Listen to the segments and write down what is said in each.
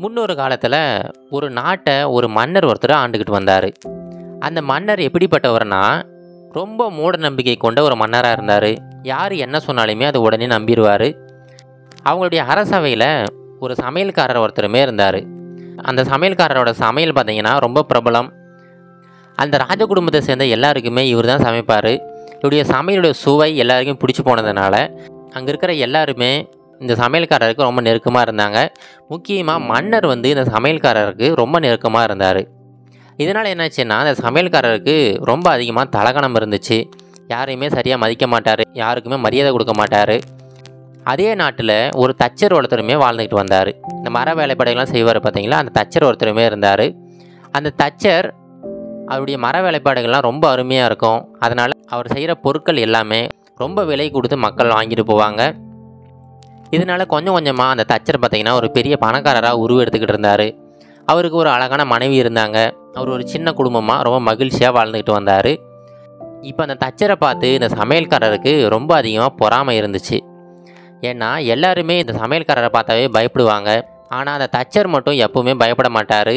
முன்னொரு காலத்தில் ஒரு நாட்டை ஒரு மன்னர் ஒருத்தர் ஆண்டுக்கிட்டு வந்தார் அந்த மன்னர் எப்படிப்பட்டவர்னா ரொம்ப மூட நம்பிக்கை கொண்ட ஒரு மன்னராக இருந்தார் யார் என்ன சொன்னாலுமே அதை உடனே நம்பிடுவார் அவங்களுடைய அரசவையில் ஒரு சமையல்காரர் ஒருத்தருமே இருந்தார் அந்த சமையல்காரரோட சமையல் பார்த்தீங்கன்னா ரொம்ப பிரபலம் அந்த ராஜ குடும்பத்தை சேர்ந்த எல்லாருக்குமே இவர் தான் சமைப்பார் இவருடைய சமையலுடைய சுவை எல்லாருக்கும் பிடிச்சி போனதுனால அங்கே இருக்கிற எல்லாருமே இந்த சமையல்காரருக்கு ரொம்ப நெருக்கமாக இருந்தாங்க முக்கியமாக மன்னர் வந்து இந்த சமையல்காரருக்கு ரொம்ப நெருக்கமாக இருந்தார் இதனால் என்னாச்சுன்னா அந்த சமையல்காரருக்கு ரொம்ப அதிகமாக தலகணம் இருந்துச்சு யாரையுமே சரியாக மதிக்க மாட்டார் யாருக்குமே மரியாதை கொடுக்க மாட்டார் அதே நாட்டில் ஒரு தச்சர் ஒருத்தருமே வாழ்ந்துக்கிட்டு வந்தார் இந்த மர வேலைப்பாடுகள்லாம் செய்வார் பார்த்தீங்களா அந்த தச்சர் ஒருத்தருமே இருந்தார் அந்த தச்சர் அவருடைய மர வேலைப்பாடுகள்லாம் ரொம்ப அருமையாக இருக்கும் அதனால் அவர் செய்கிற பொருட்கள் எல்லாமே ரொம்ப விலை கொடுத்து மக்கள் வாங்கிட்டு போவாங்க இதனால் கொஞ்சம் கொஞ்சமாக அந்த தச்சர் பார்த்தீங்கன்னா ஒரு பெரிய பணக்காரராக உருவெடுத்துக்கிட்டு இருந்தார் அவருக்கு ஒரு அழகான மனைவி இருந்தாங்க அவர் ஒரு சின்ன குடும்பமாக ரொம்ப மகிழ்ச்சியாக வாழ்ந்துக்கிட்டு வந்தார் இப்போ அந்த தச்சரை பார்த்து இந்த சமையல்காரருக்கு ரொம்ப அதிகமாக பொறாமை இருந்துச்சு ஏன்னா எல்லாருமே இந்த சமையல்காரரை பார்த்தாவே பயப்படுவாங்க ஆனால் அந்த தச்சர் மட்டும் எப்பவுமே பயப்பட மாட்டார்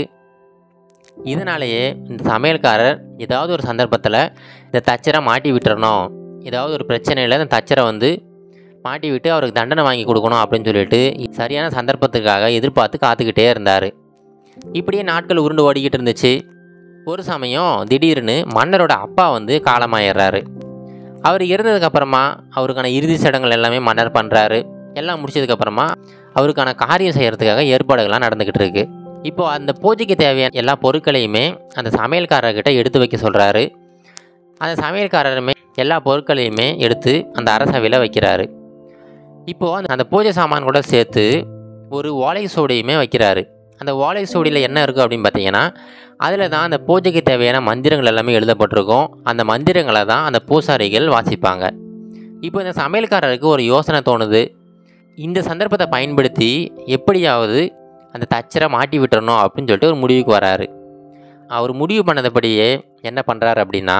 இதனாலேயே இந்த சமையல்காரர் ஏதாவது ஒரு சந்தர்ப்பத்தில் இந்த தச்சரை மாட்டி விட்டுறணும் ஏதாவது ஒரு பிரச்சனையில் இந்த தச்சரை வந்து மாட்டி விட்டு அவருக்கு தண்டனை வாங்கி கொடுக்கணும் அப்படின்னு சொல்லிட்டு சரியான சந்தர்ப்பத்துக்காக எதிர்பார்த்து காத்துக்கிட்டே இருந்தார் இப்படியே நாட்கள் உருண்டு ஓடிக்கிட்டு இருந்துச்சு ஒரு சமயம் திடீர்னு மன்னரோட அப்பா வந்து காலமாயிடுறாரு அவர் இறந்ததுக்கப்புறமா அவருக்கான இறுதி சடங்குகள் எல்லாமே மன்னர் பண்ணுறாரு எல்லாம் முடிச்சதுக்கப்புறமா அவருக்கான காரியம் செய்கிறதுக்காக ஏற்பாடுகள்லாம் நடந்துக்கிட்டு இருக்கு இப்போ அந்த பூஜைக்கு தேவையான எல்லா பொருட்களையுமே அந்த சமையல்காரர்கிட்ட எடுத்து வைக்க சொல்கிறாரு அந்த சமையல்காரருமே எல்லா பொருட்களையுமே எடுத்து அந்த அரசவையில் வைக்கிறாரு இப்போது அந்த அந்த பூஜை சாமான் கூட சேர்த்து ஒரு ஓலை சூடையுமே வைக்கிறாரு அந்த ஓலை சூடியில் என்ன இருக்குது அப்படின்னு பார்த்தீங்கன்னா அதில் தான் அந்த பூஜைக்கு தேவையான மந்திரங்கள் எல்லாமே எழுதப்பட்டிருக்கும் அந்த மந்திரங்களை தான் அந்த பூசாரிகள் வாசிப்பாங்க இப்போ இந்த சமையல்காரருக்கு ஒரு யோசனை தோணுது இந்த சந்தர்ப்பத்தை பயன்படுத்தி எப்படியாவது அந்த தச்சரை மாட்டி விட்டுறணும் அப்படின்னு சொல்லிட்டு ஒரு முடிவுக்கு வராரு அவர் முடிவு பண்ணதுபடியே என்ன பண்ணுறாரு அப்படின்னா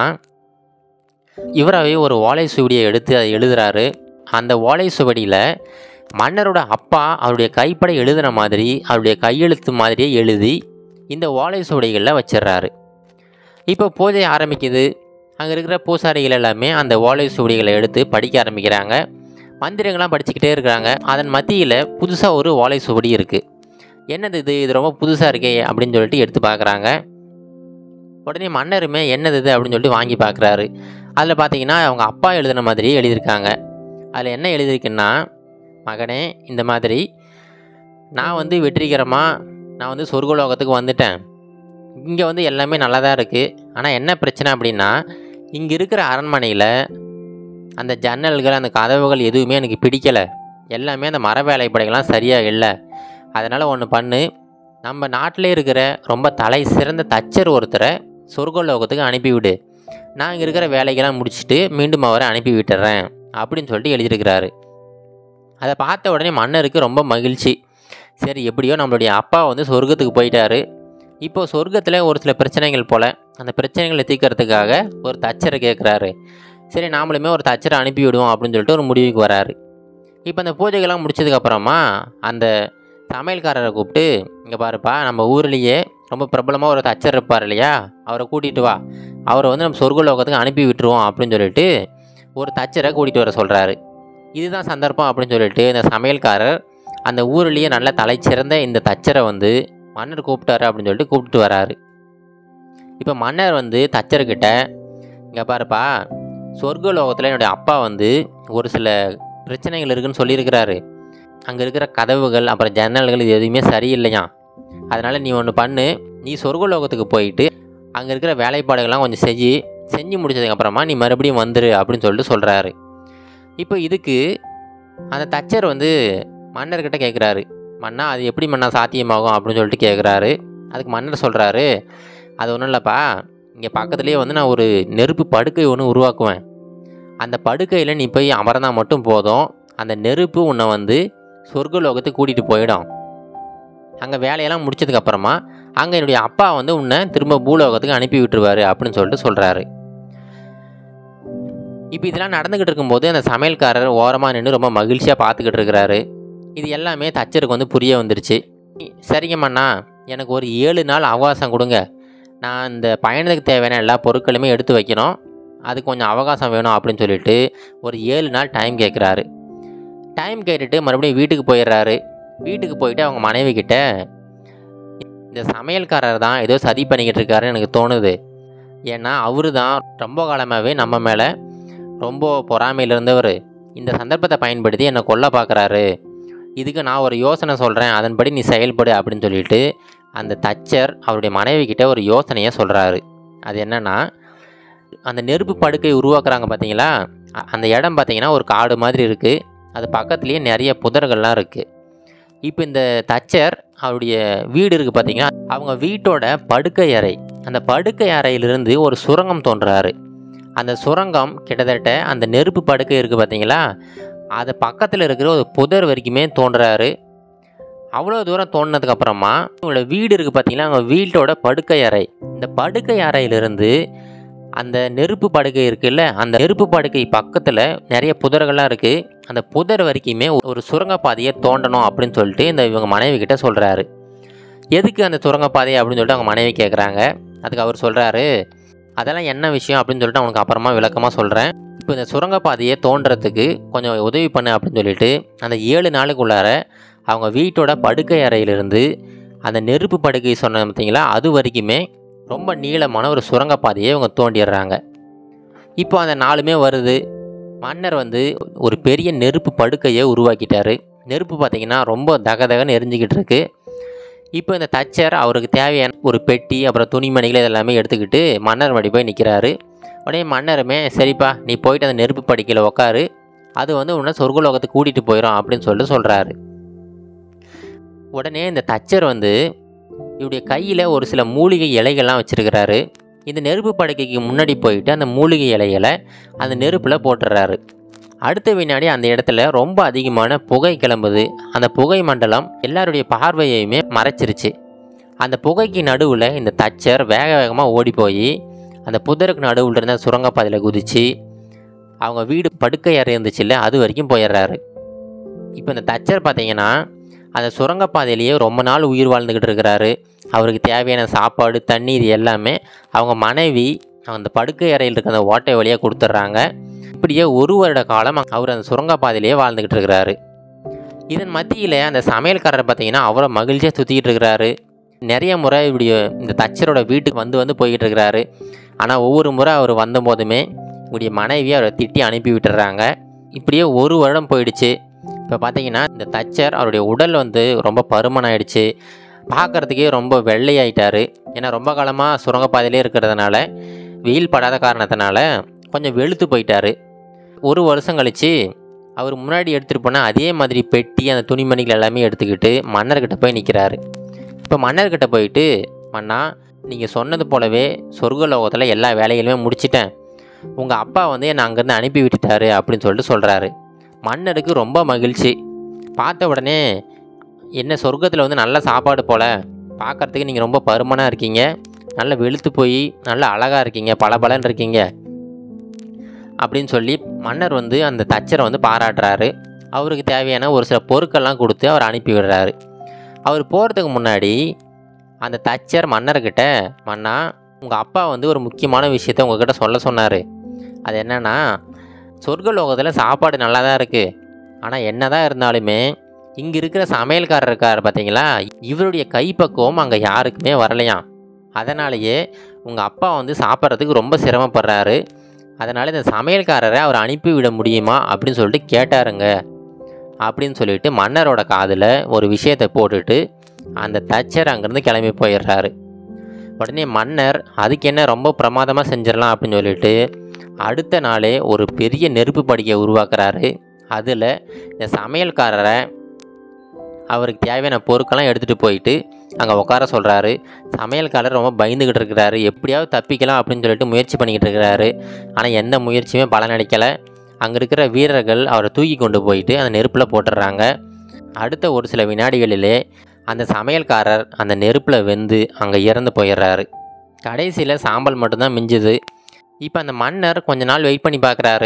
இவராகவே ஒரு ஓலை சுவடியை எடுத்து அதை எழுதுறாரு அந்த ஓலை சுவடியில் மன்னரோட அப்பா அவருடைய கைப்பட எழுதுன மாதிரி அவருடைய கையெழுத்து மாதிரியே எழுதி இந்த ஓலை சுவடிகளில் வச்சிடுறாரு இப்போ பூஜை ஆரம்பிக்குது அங்கே இருக்கிற பூசாரிகள் எல்லாமே அந்த ஓலை சுவடிகளை எடுத்து படிக்க ஆரம்பிக்கிறாங்க மந்திரங்கள்லாம் படிச்சுக்கிட்டே இருக்கிறாங்க அதன் மத்தியில் புதுசாக ஒரு ஓலை சுவடி இருக்குது என்னது இது இது ரொம்ப புதுசாக இருக்கே அப்படின்னு சொல்லிட்டு எடுத்து பார்க்குறாங்க உடனே மன்னருமே என்னது இது அப்படின்னு சொல்லிட்டு வாங்கி பார்க்குறாரு அதில் பார்த்தீங்கன்னா அவங்க அப்பா எழுதின மாதிரியே எழுதியிருக்காங்க அதில் என்ன எழுதியிருக்குன்னா மகனே இந்த மாதிரி நான் வந்து வெற்றிகரமாக நான் வந்து சொர்க்கலோகத்துக்கு வந்துட்டேன் இங்கே வந்து எல்லாமே நல்லா தான் இருக்குது ஆனால் என்ன பிரச்சனை அப்படின்னா இங்கே இருக்கிற அரண்மனையில் அந்த ஜன்னல்கள் அந்த கதவுகள் எதுவுமே எனக்கு பிடிக்கலை எல்லாமே அந்த மர வேலைப்படைகள்லாம் சரியாக இல்லை அதனால் ஒன்று பண்ணு நம்ம நாட்டிலே இருக்கிற ரொம்ப தலை சிறந்த தச்சர் ஒருத்தரை சொர்க்கலோகத்துக்கு அனுப்பிவிடு நான் இங்கே இருக்கிற வேலைகள்லாம் முடிச்சுட்டு மீண்டும் அவரை அனுப்பி விட்டுறேன் அப்படின்னு சொல்லிட்டு எழுதியிருக்கிறாரு அதை பார்த்த உடனே மன்னருக்கு ரொம்ப மகிழ்ச்சி சரி எப்படியோ நம்மளுடைய அப்பா வந்து சொர்க்கத்துக்கு போயிட்டாரு இப்போ சொர்க்கத்தில் ஒரு சில பிரச்சனைகள் போல் அந்த பிரச்சனைகளை தீர்க்கறதுக்காக ஒரு தச்சரை கேட்குறாரு சரி நாமளுமே ஒரு தச்சரை அனுப்பி விடுவோம் அப்படின்னு சொல்லிட்டு ஒரு முடிவுக்கு வராரு இப்போ அந்த பூஜைகள்லாம் முடிச்சதுக்கப்புறமா அந்த சமையல்காரரை கூப்பிட்டு இங்கே பாருப்பா நம்ம ஊர்லேயே ரொம்ப பிரபலமாக ஒரு தச்சர் இருப்பார் இல்லையா அவரை கூட்டிகிட்டு வா அவரை வந்து நம்ம சொர்க்கலோகத்துக்கு அனுப்பி விட்டுருவோம் அப்படின்னு சொல்லிட்டு ஒரு தச்சரை கூட்டிகிட்டு வர சொல்கிறாரு இதுதான் சந்தர்ப்பம் அப்படின்னு சொல்லிட்டு இந்த சமையல்காரர் அந்த ஊர்லேயே நல்ல தலைச்சிறந்த இந்த தச்சரை வந்து மன்னர் கூப்பிட்டாரு அப்படின்னு சொல்லிட்டு கூப்பிட்டு வராரு இப்போ மன்னர் வந்து தச்சர்கிட்ட இங்கே பாருப்பா சொர்க்கலோகத்தில் என்னுடைய அப்பா வந்து ஒரு சில பிரச்சனைகள் இருக்குன்னு சொல்லியிருக்கிறாரு அங்கே இருக்கிற கதவுகள் அப்புறம் ஜன்னல்கள் இது எதுவுமே சரியில்லையா அதனால் நீ ஒன்று பண்ணு நீ சொர்க்கலோகத்துக்கு போயிட்டு அங்கே இருக்கிற வேலைப்பாடுகள்லாம் கொஞ்சம் செஞ்சு செஞ்சு முடிச்சதுக்கப்புறமா நீ மறுபடியும் வந்துரு அப்படின்னு சொல்லிட்டு சொல்கிறாரு இப்போ இதுக்கு அந்த தச்சர் வந்து மன்னர்கிட்ட கேட்குறாரு மன்னா அது எப்படி மன்னா சாத்தியமாகும் அப்படின்னு சொல்லிட்டு கேட்குறாரு அதுக்கு மன்னர் சொல்கிறாரு அது ஒன்றும் இல்லைப்பா இங்கே பக்கத்துலேயே வந்து நான் ஒரு நெருப்பு படுக்கை ஒன்று உருவாக்குவேன் அந்த படுக்கையில் நீ போய் அமர்ந்தா மட்டும் போதும் அந்த நெருப்பு உன்னை வந்து சொர்க்கலோகத்துக்கு கூட்டிகிட்டு போயிடும் அங்கே வேலையெல்லாம் முடிச்சதுக்கப்புறமா அங்கே என்னுடைய அப்பா வந்து உன்னை திரும்ப பூலோகத்துக்கு அனுப்பி விட்டுருவாரு அப்படின்னு சொல்லிட்டு சொல்கிறாரு இப்போ இதெல்லாம் நடந்துக்கிட்டு இருக்கும்போது அந்த சமையல்காரர் ஓரமாக நின்று ரொம்ப மகிழ்ச்சியாக பார்த்துக்கிட்டு இருக்கிறாரு இது எல்லாமே தச்சருக்கு வந்து புரிய வந்துருச்சு சரிங்க மன்னா எனக்கு ஒரு ஏழு நாள் அவகாசம் கொடுங்க நான் இந்த பயணத்துக்கு தேவையான எல்லா பொருட்களுமே எடுத்து வைக்கணும் அது கொஞ்சம் அவகாசம் வேணும் அப்படின்னு சொல்லிட்டு ஒரு ஏழு நாள் டைம் கேட்குறாரு டைம் கேட்டுட்டு மறுபடியும் வீட்டுக்கு போயிடுறாரு வீட்டுக்கு போயிட்டு அவங்க மனைவி கிட்ட இந்த சமையல்காரர் தான் ஏதோ சதி பண்ணிக்கிட்டு இருக்காருன்னு எனக்கு தோணுது ஏன்னா அவரு தான் ரொம்ப காலமாகவே நம்ம மேலே ரொம்ப பொறாமையில் இருந்தவர் இந்த சந்தர்ப்பத்தை பயன்படுத்தி என்னை கொல்ல பார்க்குறாரு இதுக்கு நான் ஒரு யோசனை சொல்கிறேன் அதன்படி நீ செயல்படு அப்படின்னு சொல்லிட்டு அந்த தச்சர் அவருடைய மனைவி கிட்ட ஒரு யோசனையை சொல்கிறாரு அது என்னன்னா அந்த நெருப்பு படுக்கை உருவாக்குறாங்க பார்த்தீங்களா அ- அந்த இடம் பார்த்தீங்கன்னா ஒரு காடு மாதிரி இருக்குது அது பக்கத்துலேயே நிறைய புதர்கள்லாம் இருக்குது இப்போ இந்த தச்சர் அவருடைய வீடு இருக்குது பார்த்தீங்கன்னா அவங்க வீட்டோட படுக்கை அறை அந்த படுக்கை அறையிலிருந்து ஒரு சுரங்கம் தோன்றாரு அந்த சுரங்கம் கிட்டத்தட்ட அந்த நெருப்பு படுக்கை இருக்குது பார்த்தீங்களா அது பக்கத்தில் இருக்கிற ஒரு புதர் வரைக்குமே தோன்றாரு அவ்வளோ தூரம் தோண்டினதுக்கு அப்புறமா இவங்களோட வீடு இருக்குது பார்த்தீங்களா அவங்க வீட்டோட படுக்கை அறை இந்த படுக்கை அறையிலிருந்து அந்த நெருப்பு படுக்கை இருக்குல்ல அந்த நெருப்பு படுக்கை பக்கத்தில் நிறைய புதர்கள்லாம் இருக்குது அந்த புதர் வரைக்குமே ஒரு சுரங்கப்பாதையை தோண்டணும் அப்படின்னு சொல்லிட்டு இந்த இவங்க மனைவி கிட்ட சொல்கிறாரு எதுக்கு அந்த சுரங்கப்பாதை அப்படின்னு சொல்லிட்டு அவங்க மனைவி கேட்குறாங்க அதுக்கு அவர் சொல்கிறாரு அதெல்லாம் என்ன விஷயம் அப்படின்னு சொல்லிட்டு அவனுக்கு அப்புறமா விளக்கமாக சொல்கிறேன் இப்போ இந்த சுரங்கப்பாதையை தோண்டுறதுக்கு கொஞ்சம் உதவி பண்ணு அப்படின்னு சொல்லிட்டு அந்த ஏழு நாளுக்குள்ளார அவங்க வீட்டோட படுக்கை அறையிலிருந்து அந்த நெருப்பு படுக்கை சொன்ன பார்த்தீங்களா அது வரைக்குமே ரொம்ப நீளமான ஒரு சுரங்கப்பாதையை இவங்க தோண்டிடுறாங்க இப்போ அந்த நாளுமே வருது மன்னர் வந்து ஒரு பெரிய நெருப்பு படுக்கையை உருவாக்கிட்டாரு நெருப்பு பார்த்தீங்கன்னா ரொம்ப தகதகன்னு எரிஞ்சிக்கிட்டு இருக்கு இப்போ இந்த தச்சர் அவருக்கு தேவையான ஒரு பெட்டி அப்புறம் துணிமணிகள் இதெல்லாமே எடுத்துக்கிட்டு மன்னர் மடி போய் நிற்கிறாரு உடனே மன்னருமே சரிப்பா நீ போயிட்டு அந்த நெருப்பு படுக்கையில் உட்காரு அது வந்து உன்னை சொர்க்கலோகத்துக்கு கூட்டிகிட்டு போயிடும் அப்படின்னு சொல்லிட்டு சொல்கிறாரு உடனே இந்த தச்சர் வந்து இவருடைய கையில் ஒரு சில மூலிகை இலைகள்லாம் வச்சுருக்கிறாரு இந்த நெருப்பு படுக்கைக்கு முன்னாடி போயிட்டு அந்த மூலிகை இலைகளை அந்த நெருப்பில் போட்டுடுறாரு அடுத்த வினாடி அந்த இடத்துல ரொம்ப அதிகமான புகை கிளம்புது அந்த புகை மண்டலம் எல்லாருடைய பார்வையையுமே மறைச்சிருச்சு அந்த புகைக்கு நடுவில் இந்த தச்சர் வேக வேகமாக ஓடி போய் அந்த புதருக்கு நடுவில் இருந்த சுரங்கப்பாதையில் குதிச்சு அவங்க வீடு படுக்கை அறை இருந்துச்சுல்ல அது வரைக்கும் போயிடுறாரு இப்போ இந்த தச்சர் பார்த்தீங்கன்னா அந்த சுரங்கப்பாதையிலேயே ரொம்ப நாள் உயிர் வாழ்ந்துக்கிட்டு இருக்கிறாரு அவருக்கு தேவையான சாப்பாடு தண்ணி இது எல்லாமே அவங்க மனைவி அந்த படுக்கை அறையில் இருக்க அந்த ஓட்டை வழியாக கொடுத்துட்றாங்க இப்படியே ஒரு வருட காலம் அவர் அந்த சுரங்கப்பாதையிலேயே வாழ்ந்துக்கிட்டு இருக்கிறாரு இதன் மத்தியில் அந்த சமையல்காரர் பார்த்தீங்கன்னா அவரை மகிழ்ச்சியாக சுற்றிக்கிட்டு இருக்கிறாரு நிறைய முறை இப்படி இந்த தச்சரோட வீட்டுக்கு வந்து வந்து போய்கிட்டு இருக்கிறாரு ஆனால் ஒவ்வொரு முறை அவர் வந்தபோதுமே இப்படி மனைவி அவரை திட்டி அனுப்பி விட்டுறாங்க இப்படியே ஒரு வருடம் போயிடுச்சு இப்போ பார்த்தீங்கன்னா இந்த தச்சர் அவருடைய உடல் வந்து ரொம்ப பருமன் ஆயிடுச்சு பார்க்குறதுக்கே ரொம்ப வெள்ளையாயிட்டாரு ஏன்னா ரொம்ப காலமாக சுரங்கப்பாதையிலே இருக்கிறதுனால வெயில் படாத காரணத்தினால கொஞ்சம் வெளுத்து போயிட்டாரு ஒரு வருஷம் கழித்து அவர் முன்னாடி எடுத்துகிட்டு போனால் அதே மாதிரி பெட்டி அந்த துணிமணிகள் எல்லாமே எடுத்துக்கிட்டு மன்னர்கிட்ட போய் நிற்கிறாரு இப்போ மன்னர்கிட்ட போயிட்டு மன்னா நீங்கள் சொன்னது போலவே சொர்க்கலோகத்தில் எல்லா வேலைகளுமே முடிச்சிட்டேன் உங்கள் அப்பா வந்து என்னை அங்கேருந்து அனுப்பி விட்டுட்டாரு அப்படின்னு சொல்லிட்டு சொல்கிறாரு மன்னருக்கு ரொம்ப மகிழ்ச்சி பார்த்த உடனே என்ன சொர்க்கத்தில் வந்து நல்ல சாப்பாடு போல் பார்க்கறதுக்கு நீங்கள் ரொம்ப பருமனாக இருக்கீங்க நல்ல வெளுத்து போய் நல்ல அழகாக இருக்கீங்க பளபளன்னு இருக்கீங்க அப்படின்னு சொல்லி மன்னர் வந்து அந்த தச்சரை வந்து பாராட்டுறாரு அவருக்கு தேவையான ஒரு சில பொருட்கள்லாம் கொடுத்து அவர் அனுப்பி விடுறாரு அவர் போகிறதுக்கு முன்னாடி அந்த தச்சர் மன்னர்கிட்ட மன்னா உங்கள் அப்பா வந்து ஒரு முக்கியமான விஷயத்த உங்ககிட்ட சொல்ல சொன்னார் அது என்னன்னா சொர்க்கலோகத்தில் சாப்பாடு நல்லா தான் இருக்குது ஆனால் என்ன தான் இருந்தாலுமே இங்கே இருக்கிற சமையல்காரர் இருக்கார் பார்த்தீங்களா இவருடைய கைப்பக்குவம் அங்கே யாருக்குமே வரலையாம் அதனாலேயே உங்கள் அப்பா வந்து சாப்பிட்றதுக்கு ரொம்ப சிரமப்படுறாரு அதனால் இந்த சமையல்காரரை அவர் அனுப்பி விட முடியுமா அப்படின்னு சொல்லிட்டு கேட்டாருங்க அப்படின்னு சொல்லிட்டு மன்னரோட காதில் ஒரு விஷயத்தை போட்டுட்டு அந்த தச்சர் அங்கேருந்து கிளம்பி போயிடுறாரு உடனே மன்னர் அதுக்கு என்ன ரொம்ப பிரமாதமாக செஞ்சிடலாம் அப்படின்னு சொல்லிட்டு அடுத்த நாளே ஒரு பெரிய நெருப்பு படிக்கையை உருவாக்குறாரு அதில் இந்த சமையல்காரரை அவருக்கு தேவையான பொருட்கள்லாம் எடுத்துகிட்டு போயிட்டு அங்கே உட்கார சொல்கிறாரு சமையல்காரர் ரொம்ப பயந்துக்கிட்டு இருக்கிறாரு எப்படியாவது தப்பிக்கலாம் அப்படின்னு சொல்லிட்டு முயற்சி பண்ணிக்கிட்டு இருக்கிறாரு ஆனால் எந்த முயற்சியுமே பலனளிக்கலை அங்கே இருக்கிற வீரர்கள் அவரை தூக்கி கொண்டு போயிட்டு அந்த நெருப்பில் போட்டுடுறாங்க அடுத்த ஒரு சில வினாடிகளிலே அந்த சமையல்காரர் அந்த நெருப்பில் வெந்து அங்கே இறந்து போயிடுறாரு கடைசியில் சாம்பல் மட்டும்தான் மிஞ்சுது இப்போ அந்த மன்னர் கொஞ்ச நாள் வெயிட் பண்ணி பார்க்குறாரு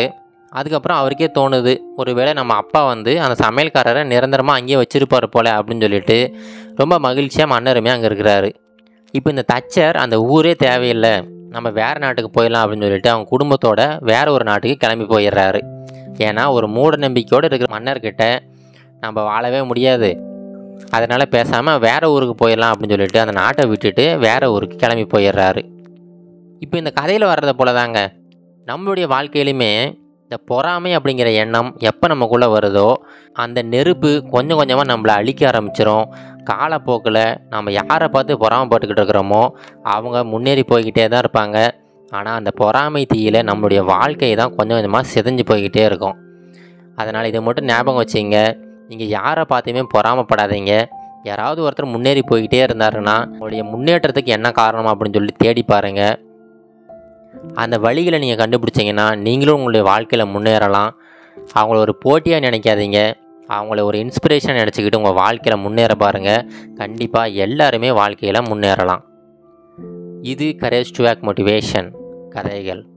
அதுக்கப்புறம் அவருக்கே தோணுது ஒருவேளை நம்ம அப்பா வந்து அந்த சமையல்காரரை நிரந்தரமாக அங்கேயே வச்சிருப்பார் போல அப்படின்னு சொல்லிட்டு ரொம்ப மகிழ்ச்சியாக மன்னருமே அங்கே இருக்கிறாரு இப்போ இந்த தச்சர் அந்த ஊரே தேவையில்லை நம்ம வேறு நாட்டுக்கு போயிடலாம் அப்படின்னு சொல்லிட்டு அவங்க குடும்பத்தோட வேற ஒரு நாட்டுக்கு கிளம்பி போயிடுறாரு ஏன்னா ஒரு மூட நம்பிக்கையோடு இருக்கிற மன்னர்கிட்ட நம்ம வாழவே முடியாது அதனால் பேசாமல் வேற ஊருக்கு போயிடலாம் அப்படின்னு சொல்லிட்டு அந்த நாட்டை விட்டுட்டு வேற ஊருக்கு கிளம்பி போயிடுறாரு இப்போ இந்த கதையில் வர்றதை போல தாங்க நம்மளுடைய வாழ்க்கையிலுமே இந்த பொறாமை அப்படிங்கிற எண்ணம் எப்போ நமக்குள்ளே வருதோ அந்த நெருப்பு கொஞ்சம் கொஞ்சமாக நம்மளை அழிக்க ஆரம்பிச்சிரும் காலப்போக்கில் நம்ம யாரை பார்த்து பொறாமைப்பட்டுக்கிட்டு இருக்கிறோமோ அவங்க முன்னேறி போய்கிட்டே தான் இருப்பாங்க ஆனால் அந்த பொறாமை தீயில் நம்மளுடைய வாழ்க்கை தான் கொஞ்சம் கொஞ்சமாக சிதைஞ்சு போய்கிட்டே இருக்கும் அதனால் இதை மட்டும் ஞாபகம் வச்சுங்க நீங்கள் யாரை பார்த்துமே பொறாமப்படாதீங்க யாராவது ஒருத்தர் முன்னேறி போய்கிட்டே இருந்தாருன்னா உங்களுடைய முன்னேற்றத்துக்கு என்ன காரணம் அப்படின்னு சொல்லி தேடி பாருங்கள் அந்த வழிகளை நீங்கள் கண்டுபிடிச்சிங்கன்னா நீங்களும் உங்களுடைய வாழ்க்கையில் முன்னேறலாம் அவங்கள ஒரு போட்டியாக நினைக்காதீங்க அவங்கள ஒரு இன்ஸ்பிரேஷன் நினச்சிக்கிட்டு உங்கள் வாழ்க்கையில் முன்னேற பாருங்கள் கண்டிப்பாக எல்லாருமே வாழ்க்கையில் முன்னேறலாம் இது கரேஜ் டு ஆக் மோட்டிவேஷன் கதைகள்